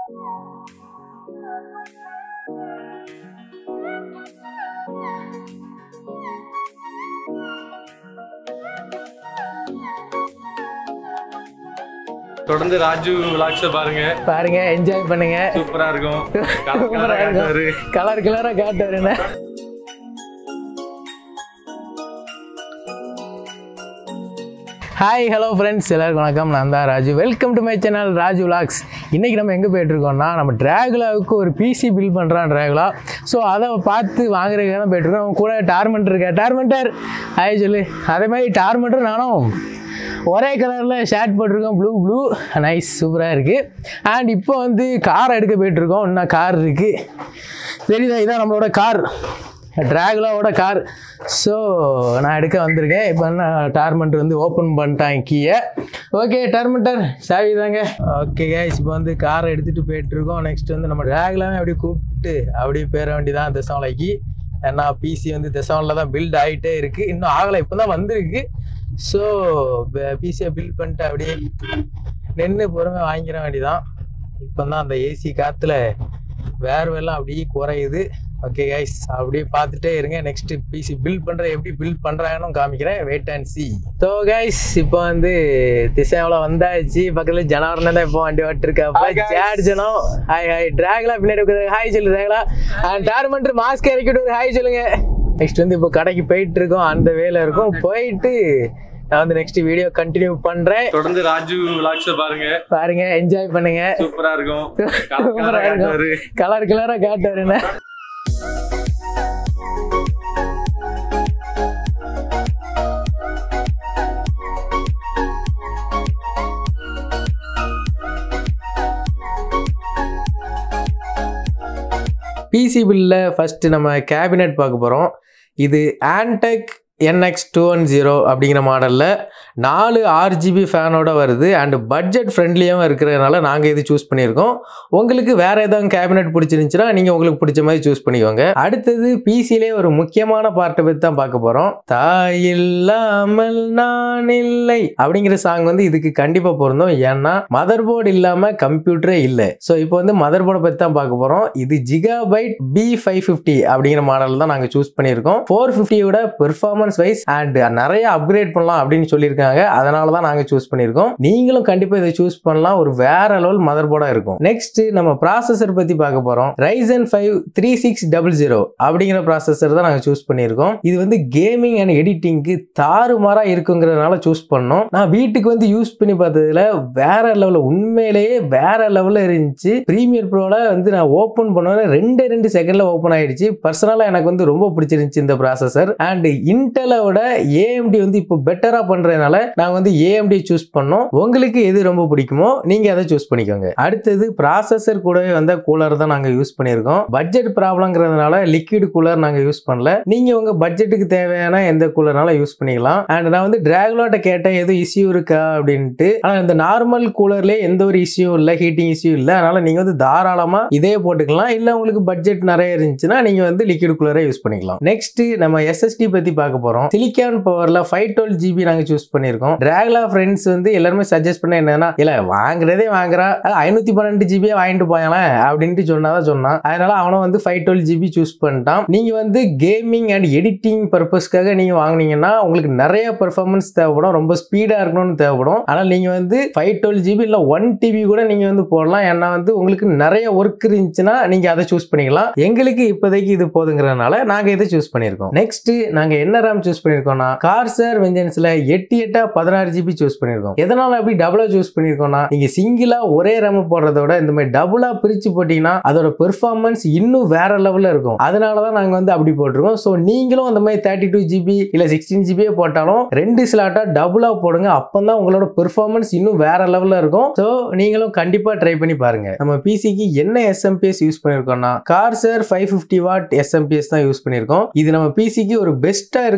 தொடர்ந்து ராஜு விளாக்ஸ பாருங்க பாருங்க என்ஜாய் பண்ணுங்க சூப்பரா இருக்கும் கலர் கலரா காட்டுவாரு கலர் கலரா காட்டுவாருண்ணே ஹாய் ஹலோ ஃப்ரெண்ட்ஸ் எல்லாருக்கும் வணக்கம் நான் தான் Raju welcome to my channel Raju vlogs இன்றைக்கி நம்ம எங்கே போயிட்டுருக்கோம்னா நம்ம ட்ராகுலாவுக்கு ஒரு பிசி பில் பண்ணுறான் ட்ராகுலா ஸோ அதை பார்த்து வாங்குறதுக்காக தான் போயிட்டுருக்கோம் அவன் கூட டார்மெண்ட் இருக்கா டார்மெண்டர் ஹாய் சொல்லு அதே மாதிரி டார்மெண்டர் நானும் ஒரே கலரில் ஷர்ட் போட்டிருக்கோம் ப்ளூ ப்ளூ நைஸ் சூப்பராக இருக்குது அண்ட் இப்போ வந்து கார் எடுக்க போயிட்டுருக்கோம் இன்னும் கார் இருக்குது தெரியுதா இதான் நம்மளோட கார் ட்ராகுலாவோட கார் ஸோ நான் எடுக்க வந்திருக்கேன் இப்போ என்ன டார்மெண்ட் வந்து ஓப்பன் பண்ணிட்டான் கீயை ஓகே டர்மெண்டர் சாவி தாங்க ஓகே கைஸ் இப்போ வந்து காரை எடுத்துகிட்டு போயிட்டுருக்கோம் நெக்ஸ்ட் வந்து நம்ம ட்ராகுலாவே அப்படியே கூப்பிட்டு அப்படியே பேர வேண்டியதான் தசமலைக்கு ஏன்னா பிசி வந்து தசமலில் தான் பில்ட் ஆகிட்டே இருக்குது இன்னும் ஆகலை இப்போ தான் வந்திருக்கு ஸோ பிசியை பில்ட் பண்ணிட்டு அப்படியே நின்று பொறுமை வாங்கிட வேண்டியதான் இப்போ தான் அந்த ஏசி காற்றுல வேர்வெல்லாம் அப்படியே குறையுது ஓகே கைஸ் அப்படியே பார்த்துட்டே இருங்க நெக்ஸ்ட் பிசி பில்ட் பண்ணுற எப்படி பில்ட் பண்ணுறாங்கன்னு காமிக்கிறேன் wait and see so guys இப்போ வந்து திசையாவில் வந்தாச்சு பக்கத்தில் ஜனவரன் தான் இப்போ வண்டி ஓட்டிருக்காப்ப Hi, guys. ஜாட் ஜனம் ஹாய் ஹாய் டிராகலா பின்னாடி உட்காந்து ஹாய் சொல்லு டிராகலா டார்மெண்ட் மாஸ்க் இறக்கிட்டு ஒரு ஹாய் சொல்லுங்க நெக்ஸ்ட் வந்து இப்போ கடைக்கு போயிட்டு இருக்கோம் அந்த வேலை இருக்கும் போயிட்டு நான் வந்து நெக்ஸ்ட் வீடியோ கண்டினியூ பண்றேன் தொடர்ந்து ராஜு விளாக்ஸ பாருங்க பாருங்க என்ஜாய் பண்ணுங்க சூப்பரா இருக்கும் கலர் கலரா காட்டுவாரு கலர் கலரா காட்டுவாருண்ணே பிசி பில்லில் ஃபஸ்ட்டு நம்ம கேபினெட் பார்க்க போகிறோம் இது Antec NX two one zero அப்படிங்கிற மாடலில் நாலு ஆர்ஜிபி ஃபேனோட வருது அண்ட் பட்ஜெட் ஃப்ரெண்ட்லியாகவும் இருக்கிறதுனால நாங்கள் இது சூஸ் பண்ணியிருக்கோம் உங்களுக்கு வேறு ஏதாவது கேபினெட் பிடிச்சிருந்துச்சுன்னா நீங்கள் உங்களுக்கு பிடிச்ச மாதிரி சூஸ் பண்ணிக்கோங்க அடுத்தது பிசிலே ஒரு முக்கியமான பார்ட்டை பற்றி தான் பார்க்க போகிறோம் தாயில்லாமல் நான் இல்லை அப்படிங்கிற சாங் வந்து இதுக்கு கண்டிப்பாக பொருந்தும் ஏன்னா மதர் போர்டு இல்லாமல் கம்ப்யூட்டரே இல்லை ஸோ இப்போ வந்து மதர் போர்டை பற்றி தான் பார்க்க போகிறோம் இது ஜிகாபைட் பி ஃபைவ் ஃபிஃப்டி அப்படிங்கிற மாடல் தான் நாங்கள் சூஸ் பண்ணியிருக்கோம் ஃபோர் ஃபிஃப்டியோட பெர்ஃபார்மன்ஸ் வைஸ் அண்ட் நிறைய அப்கிரேட் பண்ணலாம் அப்படின்னு சொல்லியிருக்காங்க அதனால தான் நாங்கள் சூஸ் பண்ணியிருக்கோம் நீங்களும் கண்டிப்பாக இதை சூஸ் பண்ணலாம் ஒரு வேற லெவல் மதர் போர்டாக இருக்கும் நெக்ஸ்ட் நம்ம ப்ராசஸர் பற்றி பார்க்க போகிறோம் Ryzen five three six double zero அப்படிங்கிற ப்ராசஸர் தான் நாங்கள் சூஸ் பண்ணியிருக்கோம் இது வந்து கேமிங் அண்ட் எடிட்டிங்க்கு தாறுமாறாக இருக்குங்கிறதுனால சூஸ் பண்ணோம் நான் வீட்டுக்கு வந்து யூஸ் பண்ணி பார்த்ததுல வேற லெவலில் உண்மையிலேயே வேற லெவலில் இருந்துச்சு ப்ரீமியர் ப்ரோவில் வந்து நான் ஓப்பன் பண்ணோன்னே ரெண்டு ரெண்டு செகண்டில் ஓப்பன் ஆயிடுச்சு பர்சனலாக எனக்கு வந்து ரொம்ப பிடிச்சிருந்துச்சு இந்த ப்ராசஸர் அண்ட் இன்டெலை விட ஏஎம்டி வந்து இப்போ பெட்டராக பண்ணுறதுனால நாங்கள் வந்து ஏஎம்டி சூஸ் பண்ணோம் உங்களுக்கு எது ரொம்ப பிடிக்குமோ நீங்கள் அதை சூஸ் பண்ணிக்கோங்க அடுத்தது ப்ராசஸர் கூடவே வந்த கூலர் தான் நாங்கள் யூஸ் பண்ணியிருக்கோம் பட்ஜெட் ப்ராப்ளங்கிறதுனால லிக்விட் கூலர் நாங்கள் யூஸ் பண்ணல நீங்கள் உங்கள் பட்ஜெட்டுக்கு தேவையான எந்த கூலர்னாலும் யூஸ் பண்ணிக்கலாம் அண்ட் நான் வந்து டிராகுலாட்ட கேட்டேன் எதுவும் இஷ்யூ இருக்கா அப்படின்ட்டு ஆனால் இந்த நார்மல் கூலர்லேயே எந்த ஒரு இஷ்யூ இல்லை ஹீட்டிங் இஷ்யூ இல்லை அதனால நீங்கள் வந்து தாராளமாக இதே போட்டுக்கலாம் இல்லை உங்களுக்கு பட்ஜெட் நிறைய இருந்துச்சுன்னா நீங்கள் வந்து லிக்விட் கூலரே யூஸ் பண்ணிக்கலாம் நெக்ஸ்ட் நம்ம எஸ்எஸ்டி பற்றி பார்க்க போகிறோம் சிலிக்கான் பவரில் ஃபைவ் டுவெல் ஜிபி நாங்கள் சூஸ் பண்ணியிருக்கோம் டிராகுலா ஃப்ரெண்ட்ஸ் வந்து எல்லாருமே சஜஸ்ட் பண்ண என்னன்னா இல்லை வாங்குறதே வாங்குறா ஐநூற்றி பன்னெண்டு ஜிபியே வாங்கிட்டு போயலாம் அப்படின்ட்டு சொன்னாதான் சொன்னான் அதனால அவனும் வந்து ஃபைவ் டுவெல் ஜிபி சூஸ் பண்ணிட்டான் நீங்கள் வந்து கேமிங் அண்ட் எடிட்டிங் பர்பஸ்க்காக நீங்கள் வாங்குனீங்கன்னா உங்களுக்கு நிறைய பெர்ஃபார்மன்ஸ் தேவைப்படும் ரொம்ப ஸ்பீடாக இருக்கணும்னு தேவைப்படும் ஆனால் நீங்கள் வந்து ஃபைவ் டுவெல் ஜிபி இல்லை ஒன் டிபி கூட நீங்கள் வந்து போடலாம் ஏன்னா வந்து உங்களுக்கு நிறைய ஒர்க் இருந்துச்சுன்னா நீங்கள் அதை சூஸ் பண்ணிக்கலாம் எங்களுக்கு இப்போதைக்கு இது போதுங்கிறதுனால நாங்கள் இதை சூஸ் பண்ணியிருக்கோம் நெக்ஸ்ட் நாங்கள் என்ன ரேம் சூஸ் பண்ணியிருக்கோம்னா கார்சர் வெஞ்சன்ஸில் எட்டு எட்டா பதினாறு ஜிபி சூஸ் பண்ணியிருக்கோம் எதனால அப்படி டபுளா சூஸ் பண்ணியிருக்கோம்னா நீங்கள் சிங்கிளாக ஒரே ரேம் போடுறத விட இந்த மாதிரி டபுளாக பிரித்து போட்டிங்கன்னா அதோட பெர்ஃபார்மன்ஸ் இன்னும் வேற லெவலில் இருக்கும் அதனால தான் நாங்கள் வந்து அப்படி போட்டிருக்கோம் ஸோ நீங்களும் அந்த மாதிரி தேர்ட்டி டூ ஜிபி இல்லை சிக்ஸ்டீன் ஜிபியே போட்டாலும் ரெண்டு ஸ்லாட்டாக டபுளாக போடுங்க அப்போ தான் உங்களோட பெர்ஃபார்மன்ஸ் இன்னும் வேற லெவலில் இருக்கும் ஸோ நீங்களும் கண்டிப்பாக ட்ரை பண்ணி பாருங்க நம்ம பிசிக்கு என்ன எஸ்எம்பிஎஸ் யூஸ் பண்ணியிருக்கோம்னா Corsair five fifty watt SMPS தான் யூஸ் பண்ணியிருக்கோம் இது நம்ம பிசிக்கு ஒரு பெஸ்ட்டாக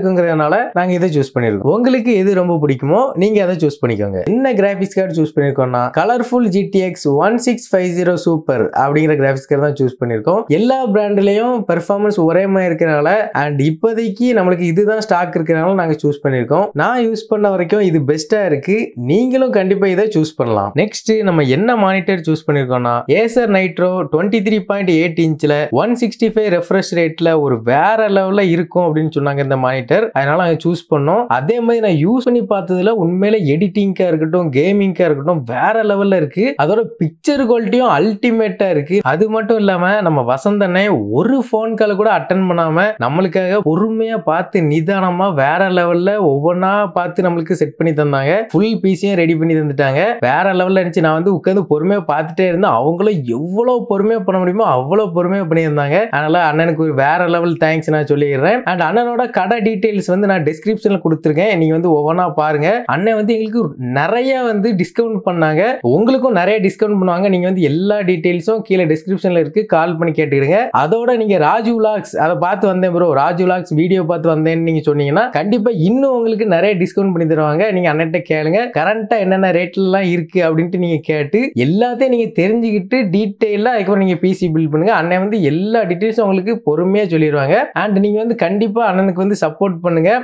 இருக்குங்கிறதுனால நாங்க இதை சூஸ் பண்ணிருக்கோம் உங்களுக்கு எது ரொம்ப பிடிக்குமோ நீங்க அதை சூஸ் பண்ணிக்கோங்க என்ன கிராபிக்ஸ் கார்டு சூஸ் பண்ணிருக்கோம்னா colourful GTX one six five zero super அப்படிங்கிற கிராபிக்ஸ் கார்டு தான் சூஸ் பண்ணிருக்கோம் எல்லா பிராண்ட்லயும் பெர்ஃபார்மன்ஸ் ஒரே மாதிரி இருக்கிறனால அண்ட் இப்போதைக்கு நம்மளுக்கு இதுதான் ஸ்டாக் இருக்கிறனால நாங்க சூஸ் பண்ணிருக்கோம் நான் யூஸ் பண்ண வரைக்கும் இது பெஸ்டா இருக்கு நீங்களும் கண்டிப்பா இதை சூஸ் பண்ணலாம் நெக்ஸ்ட் நம்ம என்ன மானிட்டர் சூஸ் பண்ணிருக்கோம்னா Acer Nitro twenty three point eight இன்ச்ல ஒன் சிக்ஸ்டி ஃபைவ் ரெஃப்ரெஷ் ரேட்ல ஒரு வேற லெவல்ல இருக்கும் அப்படின்னு சொன்னாங்க இந்த மானிட்டர் அதனால நாங்க சூஸ் பண்ணோம் அதே மாதிரி நான் யூஸ் பண்ணி பார்த்ததுல உண்மையில எடிட்டிங்கா இருக்கட்டும் கேமிங்கா இருக்கட்டும் வேற லெவல்ல இருக்கு அதோட பிக்சர் குவாலிட்டியும் அல்டிமேட்டா இருக்கு அது மட்டும் இல்லாம நம்ம வசந்தனை ஒரு ஃபோன் கால் கூட அட்டன் பண்ணாம நம்மளுக்காக பொறுமையா பார்த்து நிதானமா வேற லெவல்ல ஒவ்வொன்றா பார்த்து நம்மளுக்கு செட் பண்ணி தந்தாங்க ஃபுல் பீஸையும் ரெடி பண்ணி தந்துட்டாங்க வேற லெவல்ல இருந்துச்சு நான் வந்து உட்காந்து பொறுமையா பார்த்துட்டே இருந்தேன் அவங்களும் எவ்வளவு பொறுமையா பண்ண முடியுமோ அவ்வளவு பொறுமையா பண்ணியிருந்தாங்க அதனால அண்ணனுக்கு ஒரு வேற லெவல் தேங்க்ஸ் நான் சொல்லிடுறேன் அண்ட் அண்ணனோட கடை டீடைல்ஸ் வந்து நான் டிஸ்கிரிப்ஷன்ல கொடுத்துருக்கேன் நீங்க வந்து ஒவ்வொன்றா பாருங்க அண்ணன் வந்து எங்களுக்கு நிறைய வந்து டிஸ்கவுண்ட் பண்ணாங்க உங்களுக்கும் நிறைய டிஸ்கவுண்ட் பண்ணுவாங்க நீங்க வந்து எல்லா டீடைல்ஸும் கீழே டிஸ்கிரிப்ஷன்ல இருக்கு கால் பண்ணி கேட்டுக்கிடுங்க அதோட நீங்க ராஜு விலாக்ஸ் அதை பார்த்து வந்தேன் ப்ரோ ராஜு விலாக்ஸ் வீடியோ பார்த்து வந்தேன்னு நீங்க சொன்னீங்கன்னா கண்டிப்பா இன்னும் உங்களுக்கு நிறைய டிஸ்கவுண்ட் பண்ணி தருவாங்க நீங்க அண்ணன்ட்ட கேளுங்க கரண்டா என்னென்ன ரேட்லாம் இருக்கு அப்படின்ட்டு நீங்க கேட்டு எல்லாத்தையும் நீங்க தெரிஞ்சுக்கிட்டு டீட்டெயிலாக அதுக்கப்புறம் நீங்க பிசி பில்ட் பண்ணுங்க அண்ணன் வந்து எல்லா டீட்டெயில்ஸும் உங்களுக்கு பொறுமையா சொல்லிடுவாங்க அண்ட் நீங்க வந்து கண்டிப்பா அண்ணனுக்கு வந்து சப்போர்ட் பண்ணுங்க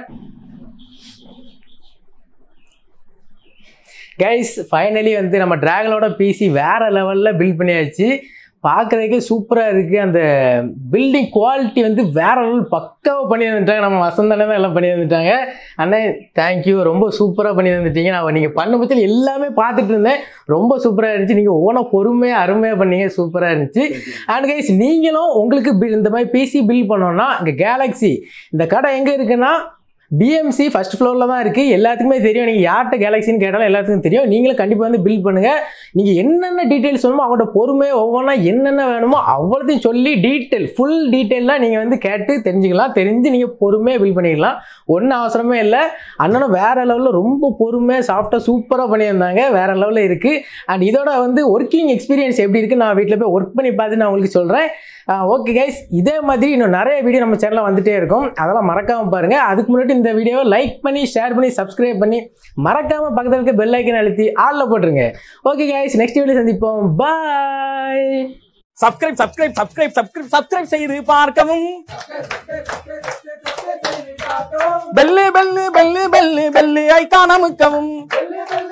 கைஸ் ஃபைனலி வந்து நம்ம டிராகனோட பிசி வேற லெவலில் பில்ட் பண்ணியாச்சு பார்க்குறதுக்கே சூப்பராக இருக்குது அந்த பில்டிங் குவாலிட்டி வந்து வேற லெவல் பக்காவாக பண்ணி வந்துட்டாங்க நம்ம வசந்தனே தான் எல்லாம் பண்ணி வந்துட்டாங்க அண்ணே தேங்க்யூ ரொம்ப சூப்பராக பண்ணி வந்துட்டீங்க நான் நீங்கள் பண்ண பட்சத்தில் எல்லாமே பார்த்துட்டு இருந்தேன் ரொம்ப சூப்பராக இருந்துச்சு நீங்கள் ஓன பொறுமையாக அருமையாக பண்ணீங்க சூப்பராக இருந்துச்சு அண்ட் கைஸ் நீங்களும் உங்களுக்கு bill- இந்த மாதிரி பிசி பில் பண்ணோன்னா இங்கே கேலக்ஸி இந்த கடை எங்கே இருக்குன்னா பிஎம்சி ஃபர்ஸ்ட் ஃப்ளோரில் தான் இருக்குது எல்லாத்துக்குமே தெரியும் நீங்கள் யார்கிட்ட கேலக்ஸின்னு கேட்டாலும் எல்லாத்துக்கும் தெரியும் நீங்களும் கண்டிப்பாக வந்து பில் பண்ணுங்கள் நீங்கள் என்னென்ன டீட்டெயில்ஸ் வேணுமோ அவங்கள்ட்ட பொறுமையாக ஒவ்வொன்றா என்னென்ன வேணுமோ அவ்வளோத்தையும் சொல்லி டீட்டெயில் ஃபுல் டீட்டெயிலாக நீங்கள் வந்து கேட்டு தெரிஞ்சுக்கலாம் தெரிஞ்சு நீங்கள் பொறுமையாக பில் பண்ணிக்கலாம் ஒன்றும் அவசரமே இல்லை அண்ணனும் வேறு லெவலில் ரொம்ப பொறுமையாக சாஃப்டாக சூப்பராக பண்ணியிருந்தாங்க வேறு லெவலில் இருக்குது அண்ட் இதோட வந்து ஒர்க்கிங் எக்ஸ்பீரியன்ஸ் எப்படி இருக்குது நான் வீட்டில் போய் ஒர்க் பண்ணி பார்த்து நான் உங்களுக்கு சொல்கிறேன் ஓகே கைஸ் இதே மாதிரி இன்னும் நிறைய வீடியோ நம்ம சேனலில் வந்துட்டே இருக்கும் அதெல்லாம் மறக்காமல் பாருங்கள் அதுக்கு முன்னாடி இந்த வீடியோவை லைக் பண்ணி ஷேர் பண்ணி சப்ஸ்கிரைப் பண்ணி மறக்காமல் பக்கத்தில் இருக்க பெல் ஐக்கன் அழுத்தி ஆளில் போட்டுருங்க ஓகே கைஸ் நெக்ஸ்ட் வீடியோ சந்திப்போம் bye subscribe subscribe subscribe subscribe subscribe செய்து பார்க்கவும் bell bell bell bell bell icon அமுக்கவும்